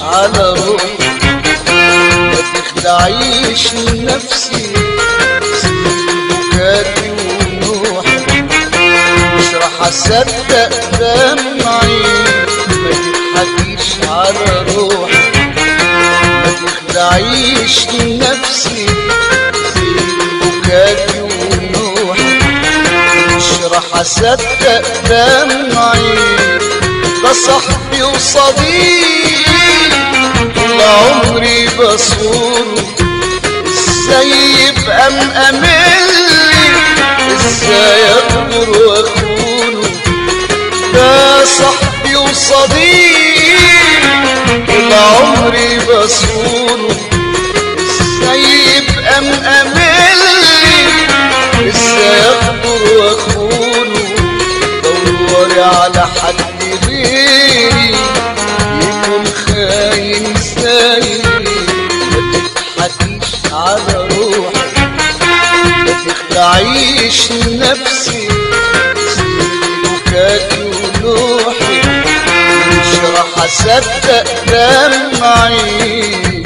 على روحي ما تخدعيش نفسي سيب بكاتي ونوحي مش راح اصدق دمعي ما تضحكيش على روحي ما تخدعيش نفسي سيب بكاتي ونوحي مش راح اصدق دمعي ده صاحبي وصديقي طول عمري بصونه ازاي يبقى مأملي ازاي اقدر واخونه ده صاحبي وصديقي طول عمري بصونه ازاي يبقى مأملي ازاي اقدر واخونه دوري على حد غيري يكون خاين زيي ما تضحكيش على روحي ما تخدعيش نفسي سيبي بكاتي ونوحي مش راح اصدق دمعي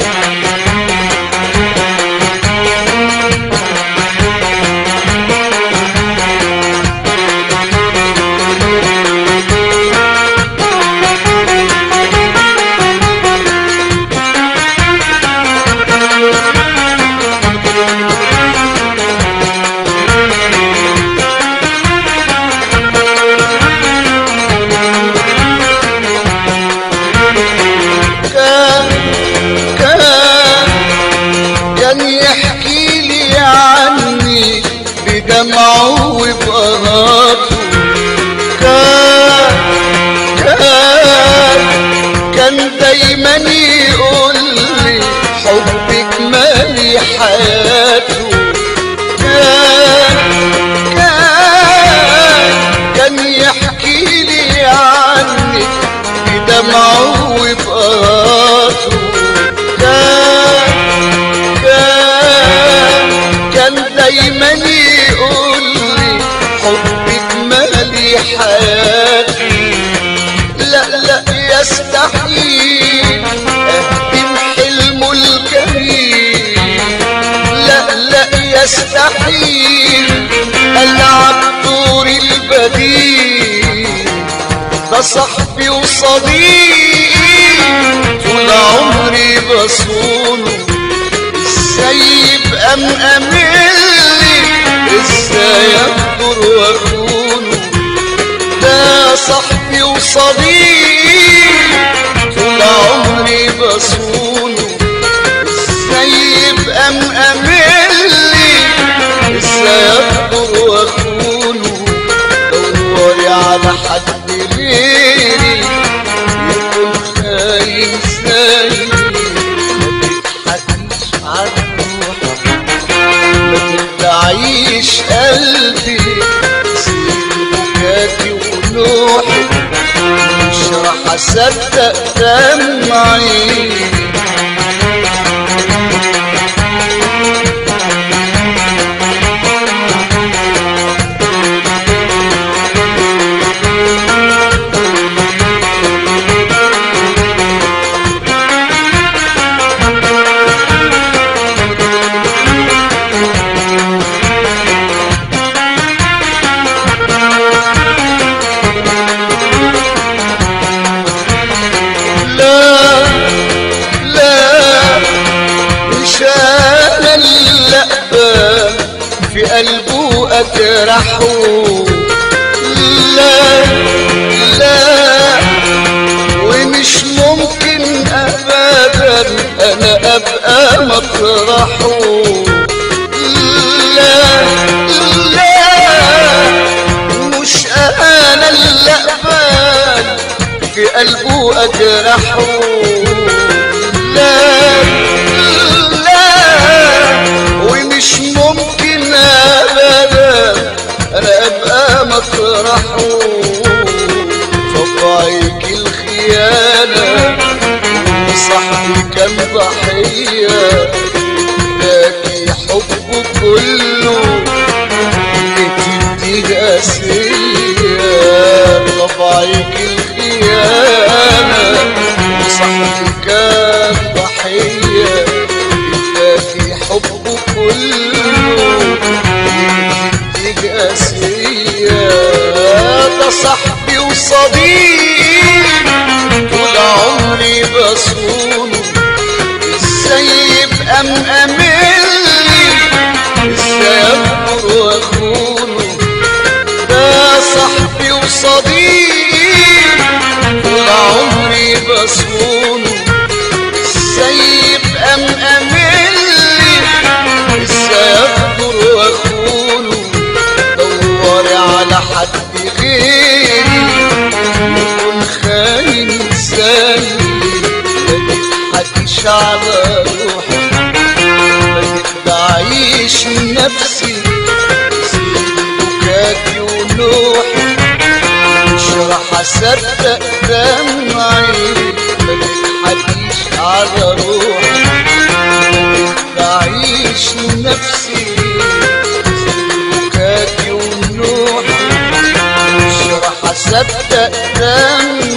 كان كان كان يحكي لي عني بدمعه وبقهاته كان كان كان دايما يقول لي حبك مالي حياته كان كان كان يحكي لي عنك بدمعه وبقاته كان كان كان دايما يقول لي حبك مالي حياتي لا لا يستحيل اهدم حلمه الجميل لا لا يستحيل العب دور البديل ده صاحبي وصديقي طول عمري بصونه ازاي يبقى مأملي ازاي اقدر واخونه ده صاحبي وصديقي طول عمري بصونه ازاي يبقى مأملي ازاي اقدر واخونه دوري على حد غيري يكون خاين زيي ما تضحكيش على روحي ما تخدعيش قلبي سيب بكاتي ونوحي مش راح اصدق دمعي لا لا مش انا اللي اقبل في قلبه اجرحه لا لا ومش ممكن ابدا انا ابقى مطرحه لا لا مش انا اللي اقبل في قلبه اجرحه لا لا ومش ممكن ابدا انا ابقى مطرحه طبعك الخيانه وصاحبي كان ضحيه لكن حبه كله بتدي قاسية طبعك الخيانة وصاحبي كان ضحية اداكي حبه كله وانتي قاسية ده صاحبي وصديق طول عمري بصونه ازاي يبقى مأملي ازاي اكبر واخونه ده صاحبي وصديق طول عمري بصونه ازاي يبقى مأملي ازاي اكبر واخونه دوري على حد غيري يكون خاين زيي ما تضحكيش على روحي ما تخدعيش نفسي سيبي بكاكي ونوحي مش راح اصدق دمعي ما تضحكيش على روحي ما تخدعيش نفسي سيبي بكاكي ونوحي مش راح اصدق دمعي